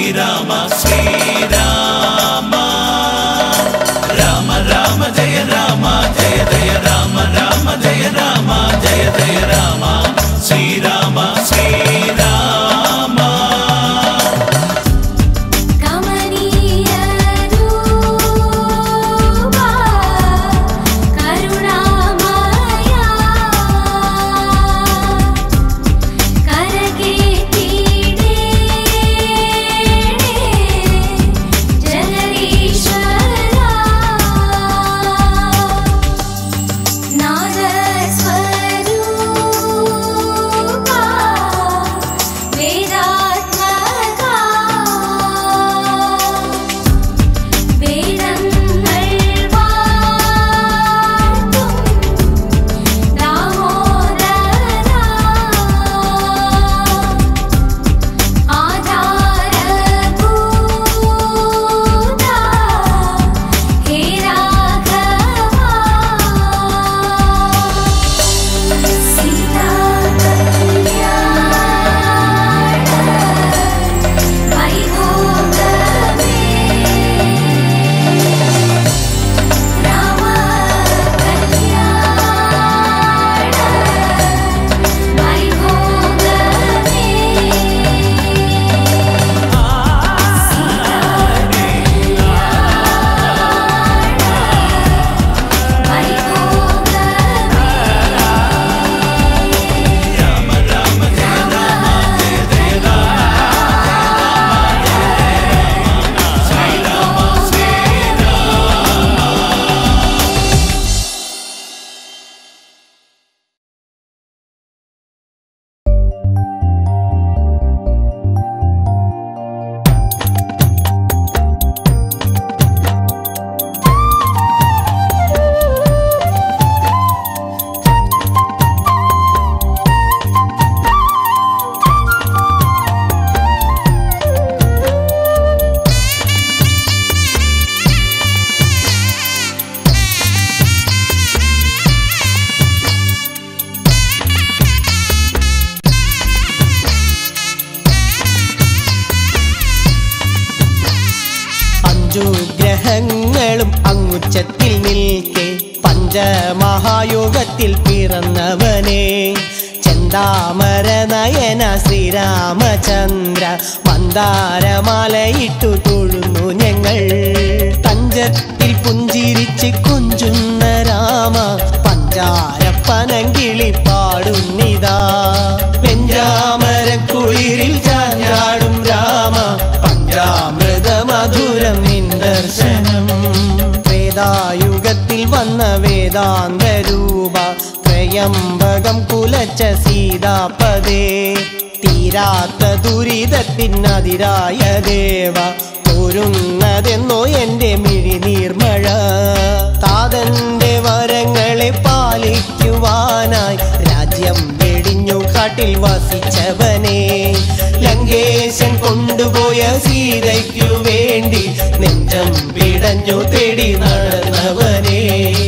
ശ്രീരാമ ശ്രീരാമ രാമ രാമ ജയ രാമ ജയ ജയ രാമ രാമ ജയ രാമ ജയ ജയ രാമ ശ്രീരാമ ശ്രീരാമ കമനീയ രൂപ കരുണാമയ കരകേറ്റിടേ ജഗദീശ്വര നാദസ്വരൂപ വേദാത്മക വേദങ്ങൾ വാഴ്ത്തും ദാമോദര ആധാരഭൂത ഹേ രാഘവ സീതാ കല്യാണ വൈഭോഗമേ രാമ കല്യാണ വൈഭോഗമേ അഞ്ചു ഗ്രഹങ്ങളും അങ്ങുച്ചത്തിൽ നിൽക്കെ പഞ്ചമഹായോഗത്തിൽ പിറന്നവനെ ചെന്താമര നയന ശ്രീരാമചന്ദ്ര മന്ദാരമാലയിട്ടു തൊഴുന്നു ഞങ്ങൾ തഞ്ചത്തിൽ പുഞ്ചിരിച്ച് കൊഞ്ചുന്ന രാമ പഞ്ചാരപ്പനങ്കിളി പാടുന്നിതാ വെഞ്ചാമര കുളിരിൽ ചാഞ്ഞാടും രാമ പഞ്ചാമൃത മധുരം നിൻ ദർശനം വേദായുഗത്തിൽ വന്ന വേദാന്ത രൂപ ത്രയംബകം കുലച്ച സീതാപദേ തീരാത്ത ദുരിതത്തിനതിരായ ദേവ പോരുന്നതെന്നോ എന്റെ മിഴി നീർമഴ താതന്റെ വരങ്ങളെ പാലിക്കുവാനായി രാജ്യം വെടിഞ്ഞു കാട്ടിൽ വസിച്ചവനെ ലങ്കേശൻ കൊണ്ടുപോയ സീതയ്ക്കു വേണ്ടി നെഞ്ചം പിടഞ്ഞു തേടി നടന്നവനെ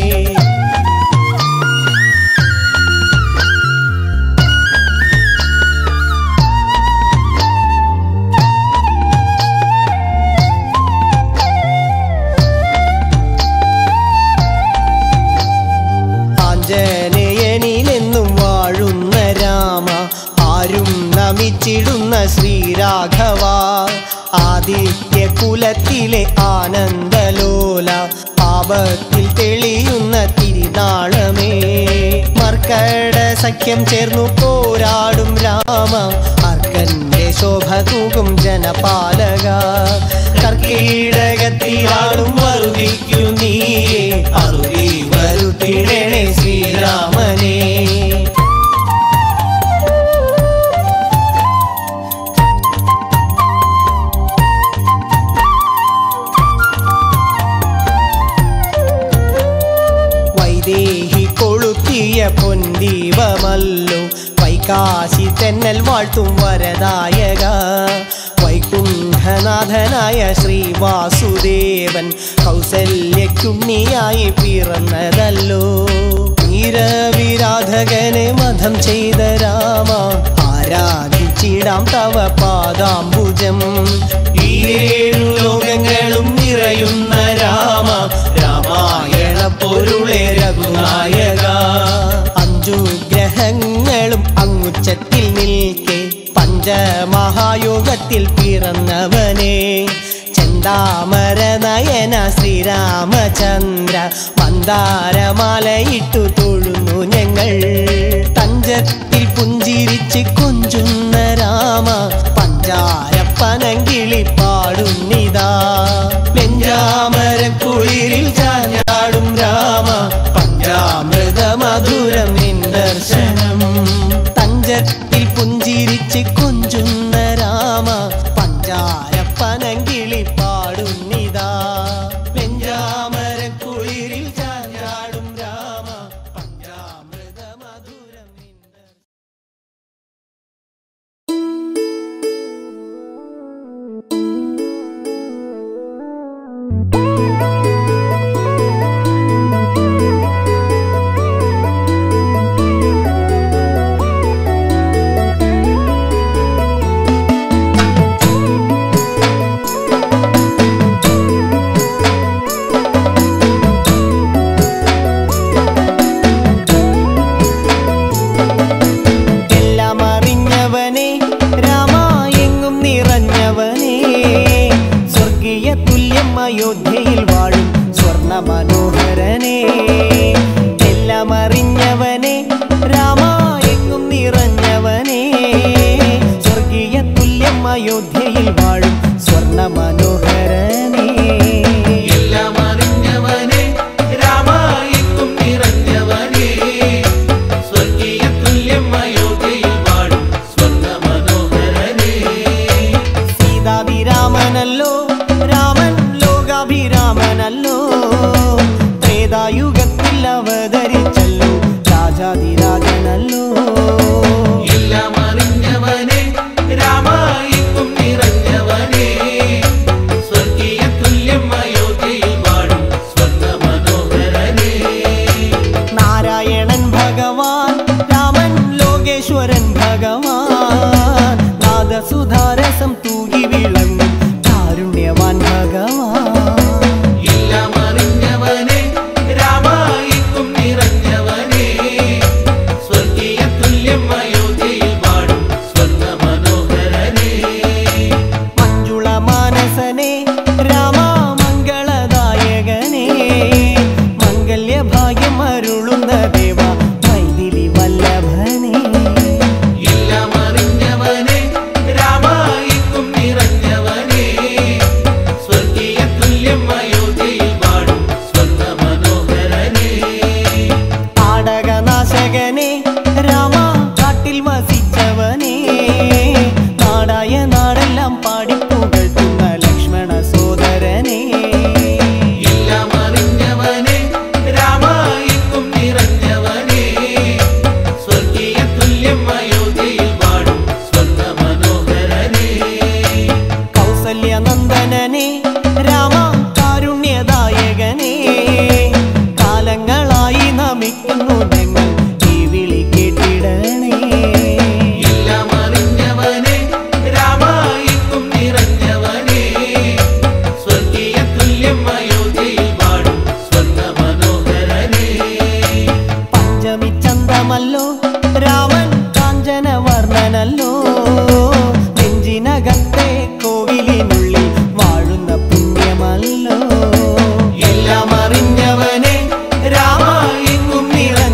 ആഞ്ജനേയനിലെന്നും വാഴുന്ന രാമ ആരും നമിച്ചിടുന്ന ശ്രീരാഘവ ആദിത്യ കുലത്തിലെ ആനന്ദലോല പാപത്തിൽ തെളിയുന്ന തിരുനാളമേ മർക്കട സഖ്യം ചേർന്നു പോരാടും രാമ അർക്കന്റെ ശോഭ തൂകും ജനപാലക കർക്കീടകത്തിലാടും വരുതിക്കു നീയെ അറുതി വരുത്തിടണേ ശ്രീരാമനേ വൈദേഹി കൊളുത്തിയ പൊന്തീപമല്ലോ വൈകാശി തെന്നൽ വാഴ്ത്തും വരദായക വൈകുണ്ഠനാഥനായ ശ്രീ വാസുദേവൻ കൗസല്യക്കുണ്ണിയായി പിറന്നതല്ലോ വീരവിരാധകനെ മതം ചെയ്ത രാമ ആരാധിച്ചിടാം തവ പാദാംബുജം ഈ ഗ്രാമത്തിൽ പിറന്നവനെ ചെന്താമര നയന ശ്രീരാമചന്ദ്ര മന്ദാരമാലയിട്ടു തൊഴുന്നു ഞങ്ങൾ തഞ്ചത്തിൽ പുഞ്ചിരിച്ച് കൊഞ്ചുന്ന രാമ പഞ്ചാരപ്പനങ്കിളി പാടുന്നിതാ വെഞ്ചാമര കുളിരിൽ ചാഞ്ഞാടും രാമ പഞ്ചാമൃത മധുരം നിൻ ദർശനം തഞ്ചത്തിൽ പുഞ്ചിരിച്ച് കൊഞ്ചുന്ന രാമ പഞ്ചാരപ്പനങ്കിളി പാടുന്നിതാ വെഞ്ചാമര കുളിരിൽ ചാഞ്ഞാടും രാമ പഞ്ചാമൃത മധുരം നിൻ ദർശനം എല്ലാം അറിഞ്ഞവനെ രാമ എങ്ങും നിറഞ്ഞവനെ സ്വർഗീയ തുല്യം അയോധ്യയിൽ വാഴും സ്വർണ മനോഹരനെ എല്ലാം അറിഞ്ഞവനെ രാമ എങ്ങും നിറഞ്ഞവനെ സ്വർഗീയ തുല്യം അയോധ്യയിൽ വാഴും സ്വർണ മനോഹരനെ എല്ലാം അറിഞ്ഞവനെ രാമായിക്കും നിറഞ്ഞവനെ സ്വർഗീയ തുല്യം അയോധ്യയിൽ വാഴും സ്വർണ്ണ മനോഹരനെ സീതാഭിരാമനല്ലോ രാമൻ ലോകാഭിരാമനല്ലോ ത്രേതായുഗത്തിൽ അവതരിച്ചല്ലോ രാജാതിരാജനല്ലോ എല്ലാം അറിഞ്ഞവനെ രാമായിക്കും നിറഞ്ഞവനെ സ്വർഗീയ തുല്യം അയോധ്യയിൽ വാഴും സ്വർണ്ണ മനോഹരനെ നാരായണൻ ഭഗവാൻ രാമൻ ലോകേശ്വരൻ ഭഗവാൻ നാദസുധാരസം തൂകി വിളങ്ങും കാരുണ്യവാൻ ഭഗവാൻ എല്ലാം അറിഞ്ഞവനെ രാമായിക്കും നിറഞ്ഞവനെ സ്വർഗീയ തുല്യം അയോധ്യയിൽ വാഴും സ്വർണ്ണ മനോഹരനെ മഞ്ജുള മാനസനെ രാമ മംഗളദായകനെ മംഗല്യ ഭാഗ്യം അരുളുന്ന ദേവ മൈഥിലി വല്ലഭനെ എല്ലാം അറിഞ്ഞവനെ രാമായിക്കും നിറഞ്ഞവനെ സ്വർഗീയ തുല്യം അയോധ്യയിൽ വാഴും സ്വർണ്ണ മനോഹരനെ താടകനാശകനെ രാമ കാട്ടിൽ വസിച്ചവനെ നാടായ നാടെല്ലാം പാടിപ്പുകഴ്ത്തുന്ന ലക്ഷ്മണ സോദരനെ എല്ലാം അറിഞ്ഞവനെ രാമായിക്കും നിറഞ്ഞവനെ സ്വർഗീയ തുല്യം അയോധ്യയിൽ വാഴും സ്വർണ്ണ മനോഹരനെ കൗസല്യനന്ദനനെ രാമ കാരുണ്യദായകനെ കാലങ്ങളായി നമിക്കുന്നു ഞങ്ങൾ ഈ വിളി കേട്ടിടണേ എല്ലാം അറിഞ്ഞവനെ രാമായിക്കും നിറഞ്ഞവനെ സ്വർഗീയ തുല്യം അയോധ്യയിൽ വാഴും സ്വർണ്ണ മനോഹരനെ പഞ്ചമി ചന്തമല്ലോ രാമൻ കാഞ്ചന വർണ്ണനല്ലോ നെഞ്ചിനകത്തെ കോവിലിനുള്ളിൽ വാഴുന്ന പുണ്യമല്ലോ എല്ലാം അറിഞ്ഞവനെ രാമ എങ്ങും നിറഞ്ഞ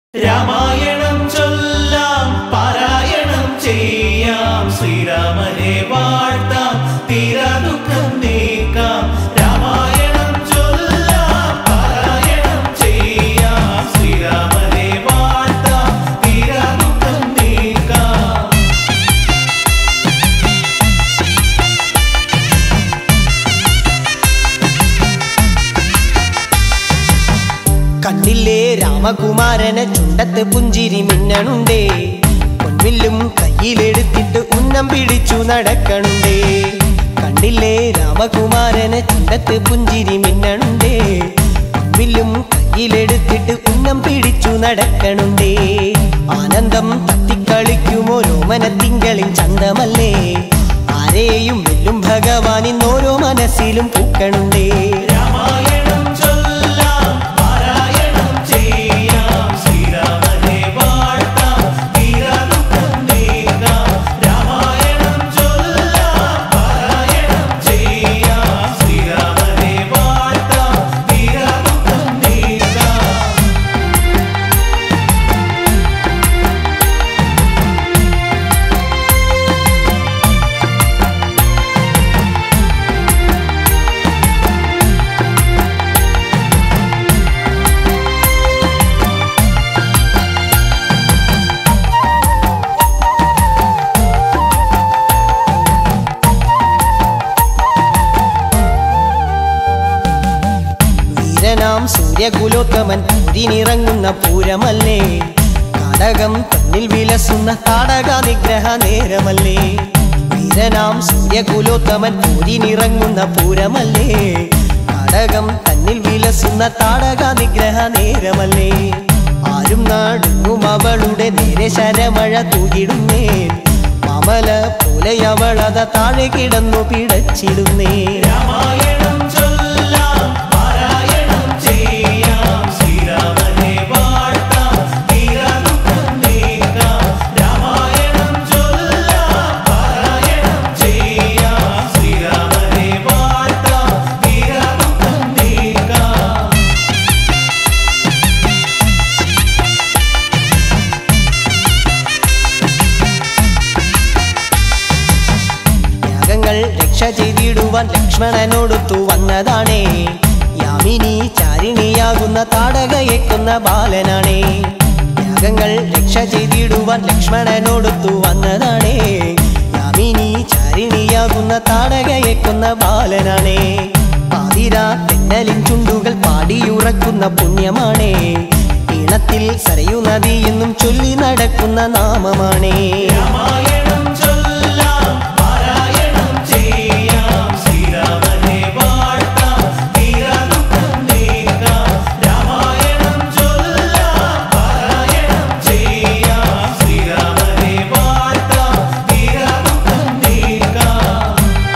രാമായണം ചൊല്ലാം പാരായണം ചെയ്യാം ശ്രീരാമനെ വാഴ്ത്താം തീരാ ദുഃഖം നീക്കാം രാമായണം ചൊല്ലാം പാരായണം ചെയ്യാം ശ്രീരാമനെ വാഴ്ത്താം തീരാ ദുഃഖം നീക്കാം കണ്ടില്ലേ രാമകുമാരനെ ചുണ്ടത്ത് പുഞ്ചിരി മിന്നണുണ്ടേ പൊൻവില്ലും കയ്യിലെടുത്തിട്ട് ഉന്നം പിടിച്ചു നടക്കണുണ്ടേ കണ്ടില്ലേ രാമകുമാരനെ ചുണ്ടത്ത് പുഞ്ചിരി മിന്നണുണ്ടേ പൊൻവില്ലും കയ്യിലെടുത്തിട്ട് ഉന്നം പിടിച്ചു നടക്കണുണ്ടേ ആനന്ദം തത്തിക്കളിക്കുമോ രോമനത്തിങ്കളിൻ ചന്തമല്ലേ ആരെയും വെല്ലും ഭഗവാൻ ഇന്നോരോ മനസ്സിലും പൂക്കണുണ്ടേ രാമായണം ചൊല്ലാം പാരായണം ചെയ്യാം ശ്രീരാമനെ വാഴ്ത്താം തീരാ ദുഃഖം നീക്കാം രാമായണം ചൊല്ലാം പാരായണം ചെയ്യാം ശ്രീരാമനെ വാഴ്ത്താം തീരാ ദുഃഖം നീക്കാം വീരനാം സൂര്യകുലോത്തമൻ പൂരിനിറങ്ങുന്ന പൂരമല്ലേ കാടകം തന്നിൽ വിലസുന്ന താടക നിഗ്രഹ നേരമല്ലേ വീരനാം സൂര്യകുലോത്തമൻ പൂരിനിറങ്ങുന്ന പൂരമല്ലേ കാടകം തന്നിൽ വിലസുന്ന താടക നിഗ്രഹ നേരമല്ലേ ആരും നാടുങ്ങും അവളുടെ നേരെ ശരമഴ തൂകിടുന്നേ മാമല പോലെ അവളത താഴെ കിടന്നു പിടച്ചിടുന്നേ രാമായണം ചൊല്ലാം പാരായണം ചെയ്യാം ശ്രീരാമനെ വാഴ്ത്താം തീരാ ദുഃഖം നീക്കാം രാമായണം ചൊല്ലാം പാരായണം ചെയ്യാം ശ്രീരാമനെ വാഴ്ത്താം തീരാ ദുഃഖം നീക്കാം യാഗങ്ങൾ രക്ഷ ചെയ്തിടുവാൻ ലക്ഷ്മണനോടൊത്തു വന്നതാണേ യാമിനി ചാരിണിയാകുന്ന താടകയെക്കുന്ന ബാലനാണേ യാഗങ്ങൾ രക്ഷ ചെയ്തിടുവാൻ ലക്ഷ്മണനോടൊത്തു വന്നതാണേ യാമിനി ചാരിണിയാകുന്ന താടകയെക്കുന്ന ബാലനാണേ പാതിരാ തെന്നലിൻ ചുണ്ടുകൾ പാടിയുറക്കുന്ന പുണ്യമാണേ ഈണത്തിൽ സരയു നദി എന്നും ചൊല്ലി നടക്കുന്ന നാമമാണേ രാമായണം ചൊല്ലാം പാരായണം ചെയ്യാം ശ്രീരാമനെ വാഴ്ത്താം തീരാ ദുഃഖം നീക്കാം രാമായണം ചൊല്ലാം പാരായണം ചെയ്യാം ശ്രീരാമനെ വാഴ്ത്താം തീരാ ദുഃഖം നീക്കാം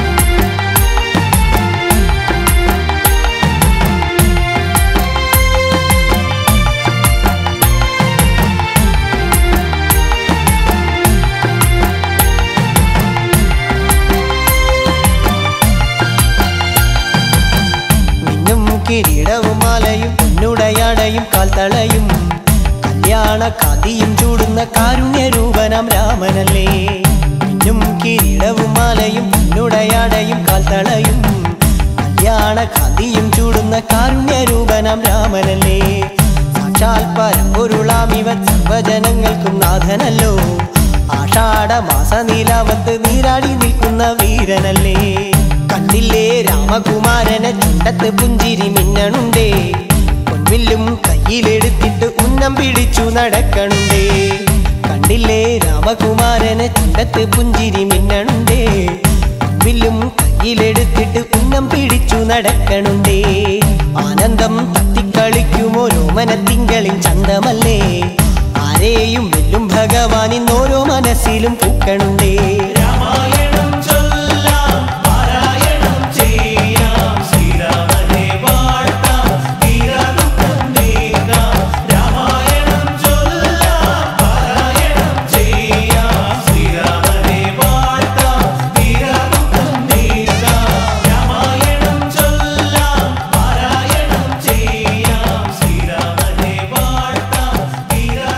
മിന്നും കിരീടവും മാലയും പൊന്നുടയാടയും കാൽത്തളയും കല്യാണ കാതിയും ചൂടുന്ന കാരുണ്യരൂപനാം രാമനല്ലേ മിന്നും കിരീടവും മാലയും പൊന്നുടയാടയും കാൽത്തളയും കല്യാണ കാതിയും ചൂടുന്ന കാരുണ്യരൂപനാം രാമനല്ലേ സാക്ഷാൽ പരമ്പൊരുളാമിവൻ സർവജനങ്ങൾക്കും നാഥനല്ലോ ആഷാഢ മാസ നീലാവത്ത് നീരാടി നിൽക്കുന്ന വീരനല്ലേ കണ്ടില്ലേ രാമകുമാരനെ ചുണ്ടത്ത് പുഞ്ചിരി മിന്നണുണ്ടേ പൊൻവില്ലും കയ്യിലെടുത്തിട്ട് ഉന്നം പിടിച്ചു നടക്കണുണ്ടേ കണ്ടില്ലേ രാമകുമാരനെ ചുണ്ടത്ത് പുഞ്ചിരി മിന്നണുണ്ടേ പൊൻവില്ലും കയ്യിലെടുത്തിട്ട് ഉന്നം പിടിച്ചു നടക്കണുണ്ടേ ആനന്ദം തത്തിക്കളിക്കുമോ രോമനത്തിങ്കളിൻ ചന്തമല്ലേ ആരെയും വെല്ലും ഭഗവാൻ ഇന്നോരോ മനസ്സിലും പൂക്കണുണ്ടേ രാമായണം ചൊല്ലാം പാരായണം ചെയ്യാം ശ്രീരാമനെ വാഴ്ത്താം തീരാ ദുഃഖം നീക്കാം രാമായണം ചൊല്ലാം പാരായണം ചെയ്യാം ശ്രീരാമനെ വാഴ്ത്താം തീരാ ദുഃഖം നീക്കാം രാമായണം ചൊല്ലാം പാരായണം ചെയ്യാം ശ്രീരാമനെ വാഴ്ത്താം തീരാ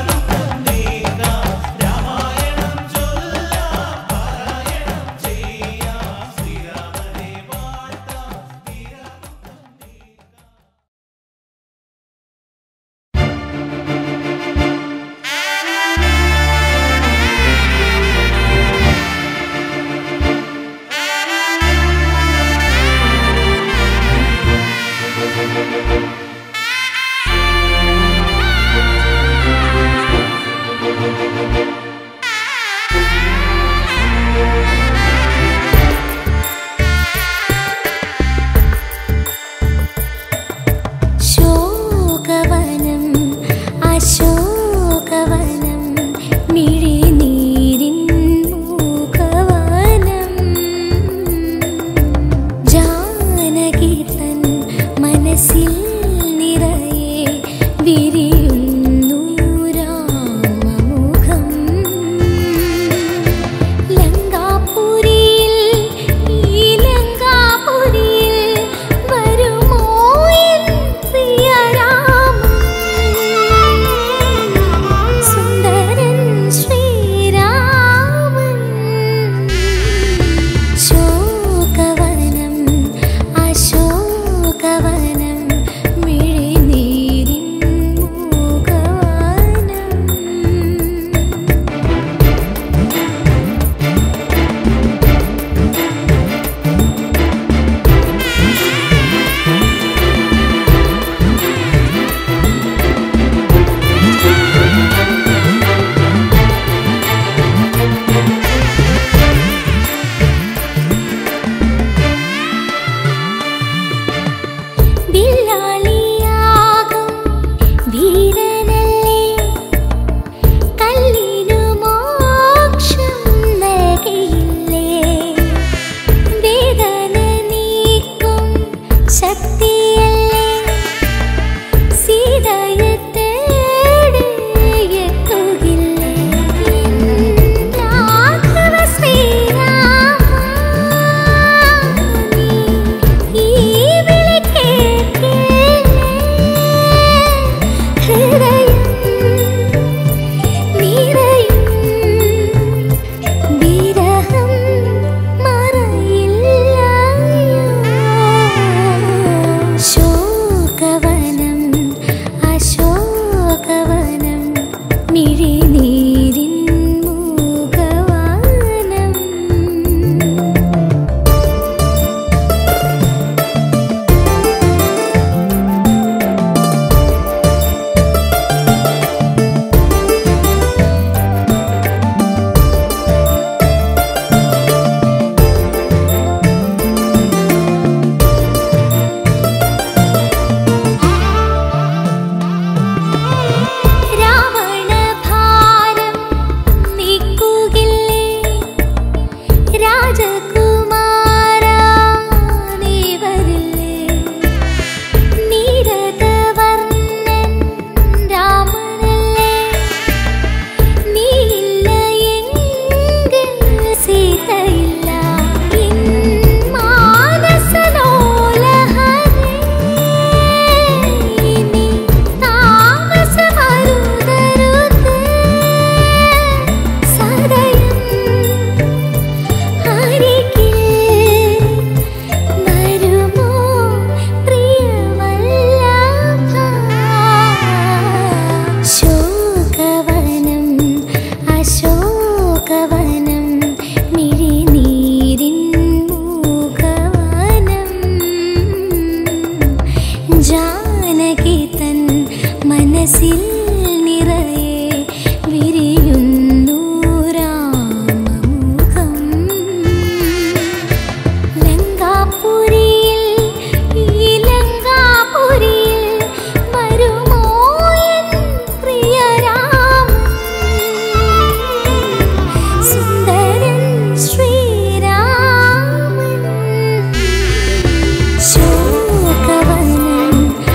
മിഴിനീരിൻ മൂകവാനം രാവണഭാരം നീക്കുകില്ലേ രാജകുമാരാ നീ വരില്ലേ നീരദവർണ്ണൻ രാമനല്ലേ നീയില്ല എങ്കിൽ സീതയില്ല എൻ മാനസലോലഹരേ ഇനി താമസമരുതരുത് സദയം അരികിൽ വരുമോ പ്രിയവല്ലഭ ശോകവനം അശോകവനം മിഴിനീരിൻ മൂകവനം ജാനകി തൻ മനസ്സിൽ നിറയെ വിരിയുന്നു രാമമുഖം ലങ്കാപുരിയിൽ ഈ ലങ്കാപുരിയിൽ വരുമോ എൻ പ്രിയരാമൻ സുന്ദരൻ ശ്രീരാമൻ ശോകവനം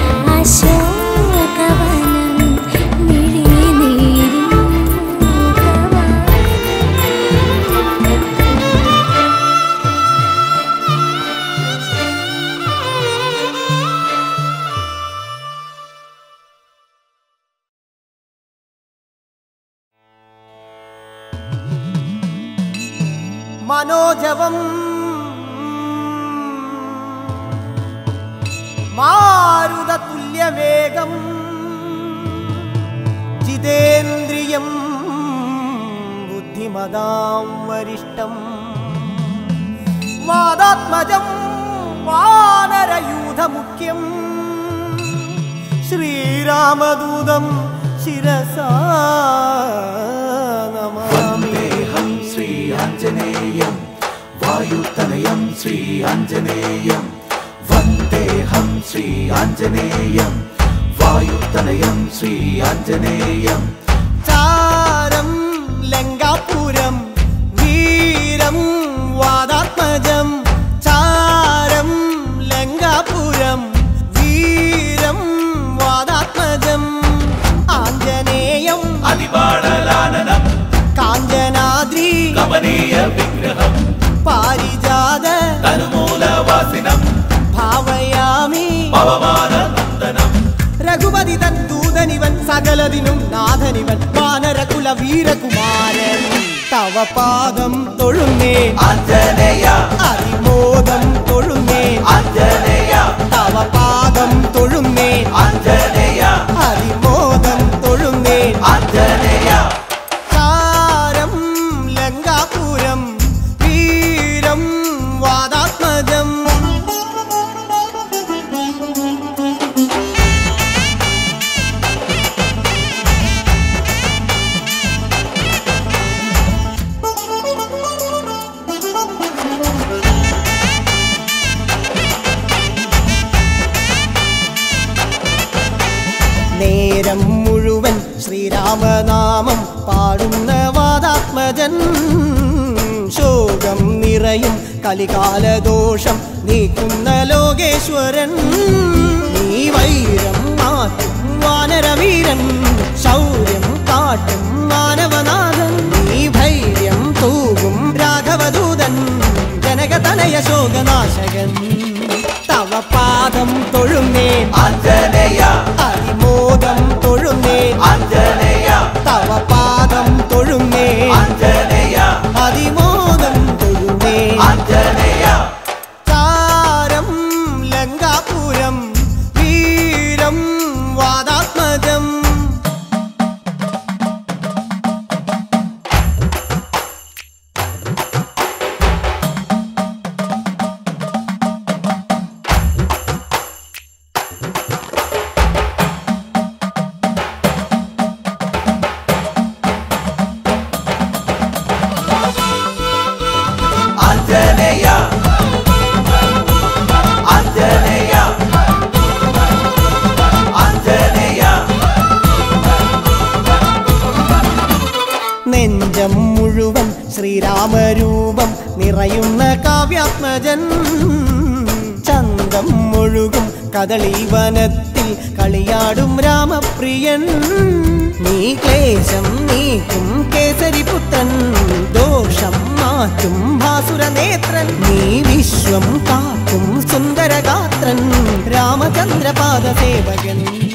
അശോകവനം മിഴിനീരിൻ മൂകവനം മനോജവം മാരുതതുല്യവേഗം ജിതേന്ദ്രിയം ബുദ്ധിമതാം വരിഷ്ടം വാദാത്മജം വാനരയൂഥമുഖ്യം ശ്രീരാമദൂതം ശിരസാ നമാമി ദേഹം ശ്രീ ആഞ്ജനേയം വായുതനയം ശ്രീ ആഞ്ജനേയം വന്ദേഹം ശ്രീ ആഞ്ജനേയം വായുതനയം ശ്രീ ആഞ്ജനേയം ചാരം ലങ്കാപുരം വീരം വാദാത്മജം ചാരം ലങ്കാപുരം വീരം വാദാത്മജം ആഞ്ജനേയം അതിപാടലാനനം കാഞ്ചനാദ്രി കമനീയ വിഗ്രഹം പാരിജാത തനുമൂലവാസിനം ഭാവയാമി പവമാന നന്ദനം രഘുപതി തൻ ദൂതനിവൻ സകലതിനും നാഥനിവൻ വാനരകുല വീരകുമാരൻ തവ പാദം തൊഴുന്നേ ആഞ്ജനേയ അതിമോദം തൊഴുന്നേ ആഞ്ജനേയ തവ പാദം തൊഴുന്നേ ആഞ്ജനേയ അതിമോദം തൊഴുന്നേ ആഞ്ജനേയ ചാരം ലങ്കാപുരം വീരം വാദാത്മജം നേരം മുഴുവൻ ശ്രീരാമനാമം പാടുന്ന വാദാത്മജൻ ശോകം നിറയും കലികാലദോഷം നീക്കുന്ന ലോകേശ്വരൻ നീ വൈരം മാറ്റും വാനരവീരൻ ശൗര്യം കാട്ടും മാനവനാഥൻ നീ ധൈര്യം തൂകും രാഘവദൂതൻ ജനകതനയ ശോകനാശകൻ തവ പാദം തൊഴുന്നേ ആഞ്ജനേയ അതിമോദം തൊഴുന്നേ ആഞ്ജനേയ തവ പാദം തൊഴുന്നേ ആഞ്ജനേയ അതിമോദം തൊഴുന്നേ ആഞ്ജനേയ താരം ലങ്കാപുരം വീരം വാദാത്മജം നെഞ്ചം മുഴുവൻ ശ്രീരാമരൂപം നിറയുന്ന കാവ്യാത്മജൻ ചന്തം മുഴുകും കദളീവനത്തിൽ കളിയാടും രാമപ്രിയൻ നീ ക്ലേശം നീക്കും കേസരിപുത്രൻ ദോഷം മാറ്റും ഭാസുരനേത്രൻ നീ വിശ്വം കാക്കും സുന്ദരഗാത്രൻ രാമചന്ദ്രപാദ സേവകൻ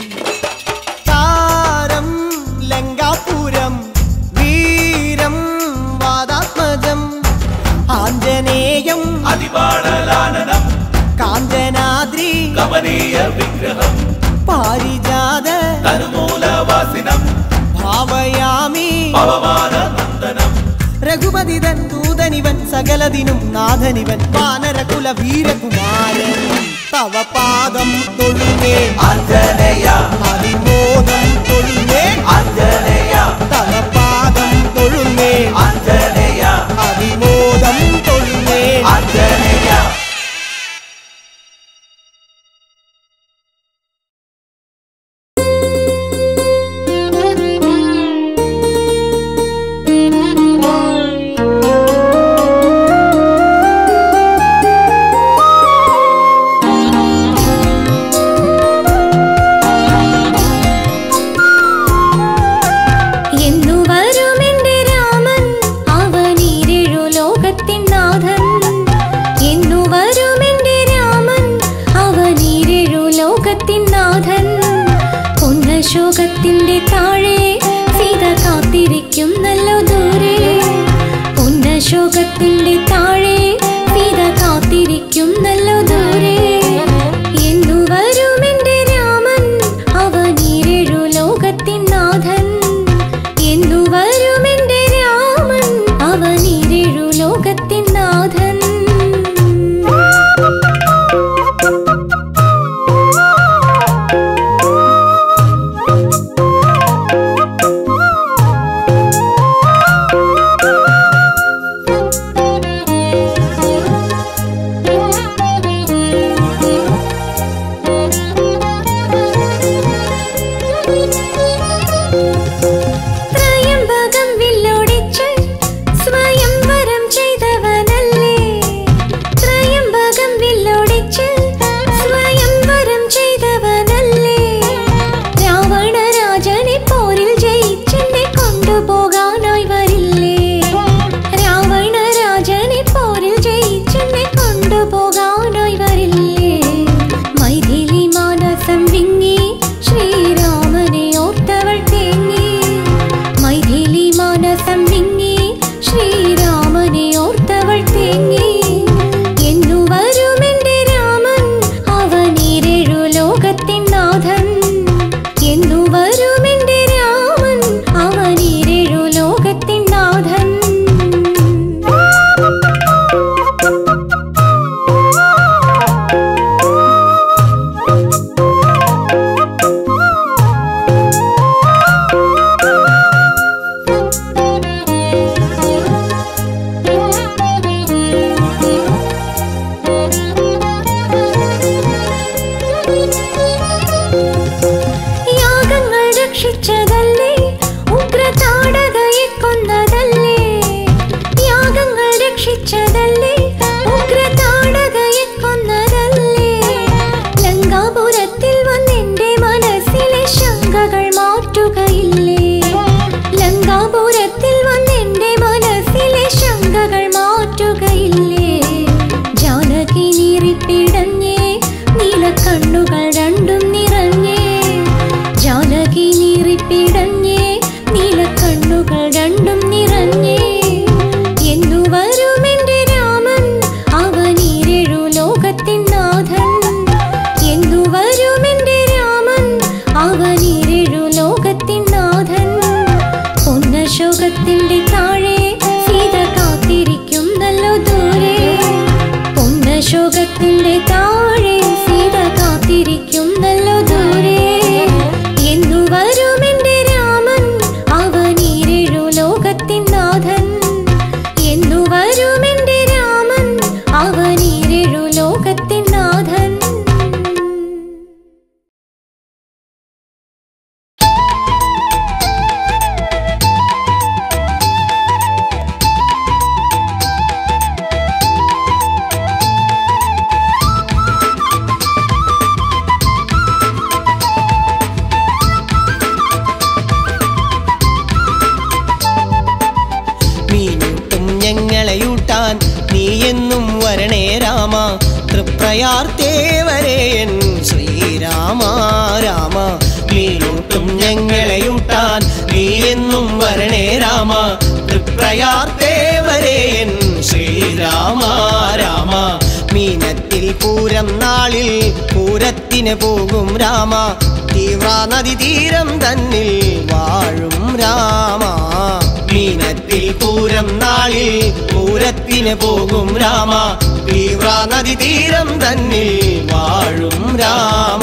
താരം ലങ്കാപുരം വീരം വാദാത്മജം ആഞ്ജനേയം അതിവാളലാനനം കാഞ്ചനാദ്രി കമനീയ വിഗ്രഹം പാരിജാത തനുമൂലവാസിനം ഭാവയാമി പവമാനനന്ദനം രഘുപതിതൻ ദൂതനിവൻ സകലതിനും നാഥനിവൻ വാനരകുല വീരകുമാരൻ തവ പാദം തൊഴുമേ ആഞ്ജനേയ അതിമോദം തൊഴുമേ ആഞ്ജനേയ തവ പാദം തൊഴുമേ ആഞ്ജനേയ അതിമോദം തൊഴുമേ ആഞ്ജനേയ എന്നു വരുമെന്റെ രാമൻ അവനീരേഴു ലോകത്തിൻ നാഥൻ എന്നു വരുമെന്റെ രാമൻ അവനീരേഴു ലോകത്തിൻ നാഥൻ പൊന്നശോകത്തിന്റെ താഴെ സീത കാത്തിരിക്കും നല്ല ദൂരെ പൊന്നശോകത്തിന്റെ താഴെ സീത കാത്തിരിക്കും നല്ല ദൂരെ എന്നു വരുമെന്റെ രാമൻ അവനീരേഴു ലോകത്തിൻ നാഥൻ എന്നു വരുമെന്റെ രാമൻ അവനീരേഴു ലോകത്തിൻ നാഥൻ ത്രയംബകം വില്ലൊടിച്ച് സ്വയംവരം ചെയ്തവനല്ലേ ത്രയംബകം വില്ലൊടിച്ച് സ്വയംവരം ചെയ്തവനല്ലേ രാവണരാജനെ പോരിൽ ജയിച്ചെന്നെ കൊണ്ടുപോകാനായി വരില്ലേ രാവണരാജനെ പോരിൽ ജയിച്ചെന്നെ കൊണ്ടുപോകാനായി വരില്ലേ മൈഥിലി മാനസം വിങ്ങി ശ്രീരാമനെ ഓർത്തവൾ തേങ്ങി മൈഥിലി മാനസം വിങ്ങി ശ്രീരാമനെ ഓർത്തവൾ തേങ്ങി എന്നു വരുമെന്റെ രാമൻ അവനീരേഴു ലോകത്തിൻ നാഥൻ എന്നു വരുമെന്റെ രാമൻ അവനീരേഴു ലോകത്തിൻ നാഥൻ യാഗങ്ങൾ രക്ഷിച്ചതല്ലേ ഉഗ്രതാടകയെ കൊന്നതല്ലേ യാഗങ്ങൾ രക്ഷിച്ചതല്ലേ ഉഗ്രതാടകയെ കൊന്നതല്ലേ ലങ്കാപുരത്തിൽ വന്നെന്റെ മനസ്സിലെ ശങ്കകൾ മാറ്റുകയില്ലേ ലങ്കാപുരത്തിൽ വന്നെന്റെ മനസ്സിലെ ശങ്കകൾ മാറ്റുകയില്ലേ ജാനകി നീറിപ്പിടഞ്ഞേ നീലക്കണ്ണുകൾ രണ്ടും നിറഞ്ഞേ ജാനകി നീറിപ്പിടഞ്ഞേ നീലക്കണ്ണുകൾ രണ്ടും നിറഞ്ഞേ എന്നു വരുമെന്റെ രാമൻ അവനീരേഴു ലോകത്തിൻ നാഥൻ എന്നു വരുമെന്റെ രാമൻ അവനീരേഴു ലോകത്തിൻ നാഥൻ പൊന്നശോകത്തിന്റെ താഴെ സീത കാത്തിരിക്കും നല്ല ദൂരെ പൊന്നശോകത്തിന്റെ താഴെ സീത കാത്തിരിക്കും നല്ല ദൂരെ എന്നു വരുമെന്റെ രാമൻ അവനീരേഴു ലോകത്തിൻ നാഥൻ എന്നു വരുമെന്റെ രാമൻ അവനീരേഴു ലോകത്തിൻ നാഥൻ ും വരണേ രാമ തൃപ്രയാർത്തേവരേൻ ശ്രീരാമ രാമ മീനൂട്ടും ഞങ്ങളെയൂട്ടാൻ നീ എന്നും വരണേ രാമ തൃപ്രയാർത്തേവരേൻ ശ്രീരാമ രാമ മീനത്തിൽ പൂരം നാളിൽ പൂരത്തിന് പോകും രാമ തീവ്ര നദി തീരം തന്നിൽ വാഴും രാമ മീനത്തിൽ പൂരം നാളിൽ പൂരത്തിന് പോകും രാമ തീവ്ര നദി തീരം തന്നിൽ വാഴും രാമ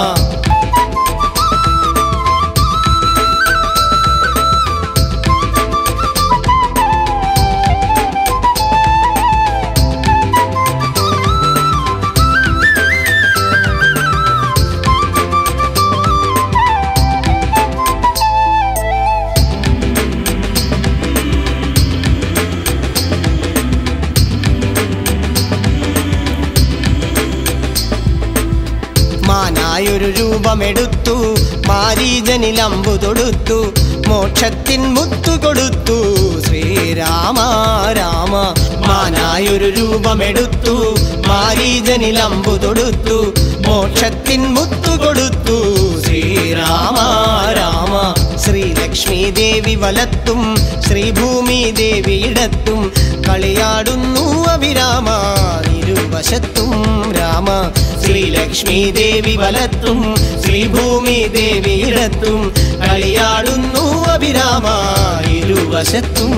മാനായൊരു രൂപമെടുത്തു മാരീജനിൽ അമ്പു തൊടുത്തു മോക്ഷത്തിൻ മുത്തു കൊടുത്തു ശ്രീരാമ രാമ മാനായൊരു രൂപമെടുത്തു മാരീജനിൽ അമ്പു തൊടുത്തു മോക്ഷത്തിൻ മുത്തു കൊടുത്തു ശ്രീരാമ രാമ ശ്രീലക്ഷ്മി ദേവി വലത്തും ശ്രീഭൂമി ദേവി ഇടത്തും കളിയാടുന്നു അഭിരാമ ഇരുവശത്തും രാമ ശ്രീലക്ഷ്മി ദേവി വലത്തും ശ്രീഭൂമി ദേവി ഇടത്തും കളിയാടുന്നു അഭിരാമ ഇരുവശത്തും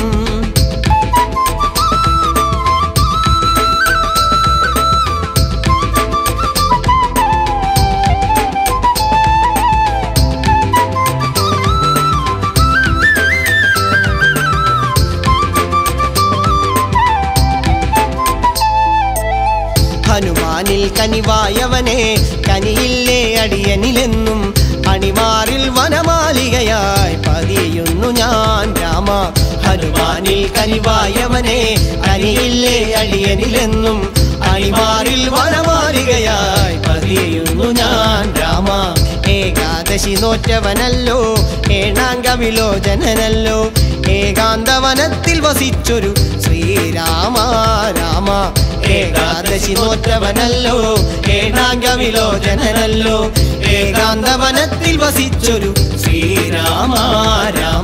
ഹനുമാനിൽ കനിവായവനെ കനിയില്ലേ അടിയനിലെന്നും അണിമാറിൽ വനമാലികയായി പതിയുന്നു ഞാൻ രാമ ഹനുമാനിൽ കനിവായവനെ കനിയില്ലേ അടിയനിലെന്നും അണിമാറിൽ വനമാലികയായി പതിയുന്നു ഞാൻ രാമ ഏകാദശി നോറ്റവനല്ലോ ഏണാങ്കവിലോചനനല്ലോ ഏകാന്തവനത്തിൽ വസിച്ചൊരു ശ്രീരാമ രാമ ഏകാദശി നോറ്റവനല്ലോ ഏകാംഗവിലോചനല്ലോ ഏകാന്തവനത്തിൽ വസിച്ചൊരു ശ്രീരാമ രാമ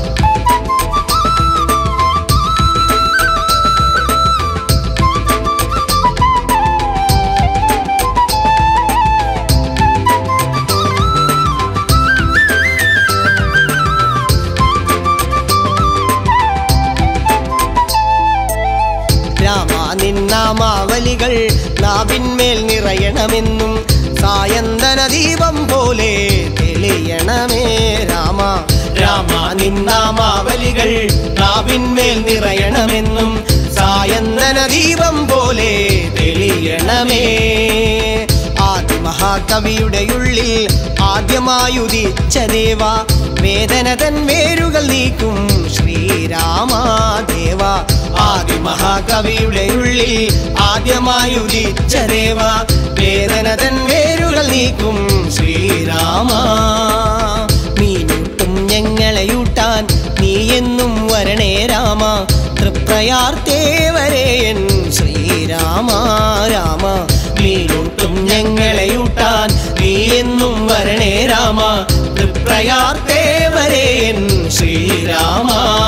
രാമ നിന്നാമാവലികൾ നാവിന്മേൽ നിറയണമെന്നും സായന്തന ദീപം പോലെ തെളിയണമേ രാമ രാമ നിന്നാമാവലികൾ നാവിന്മേൽ നിറയണമെന്നും സായന്തന ദീപം പോലെ തെളിയണമേ ആദിമഹാകവിയുടെ ഉള്ളിൽ ആദ്യമായുദിച്ച ദേവ വേദന തൻ വേരുകൾ നീക്കും ശ്രീരാമ ദേവ ആദിമഹാകവിയുടെ ഉള്ളിൽ ആദ്യമായുദിച്ച ദേവ വേദന തൻ വേരുകൾ നീക്കും ശ്രീരാമ മീനൂട്ടും ഞങ്ങളെയൂട്ടാൻ നീ എന്നും വരണേ രാമ തൃപ്രയാർത്തേവരേൻ ശ്രീരാമ രാമ മീനൂട്ടും ഞങ്ങളെയൂട്ടാൻ നീ എന്നും വരണേ രാമ തൃപ്രയാർത്തേവരേൻ ശ്രീരാമ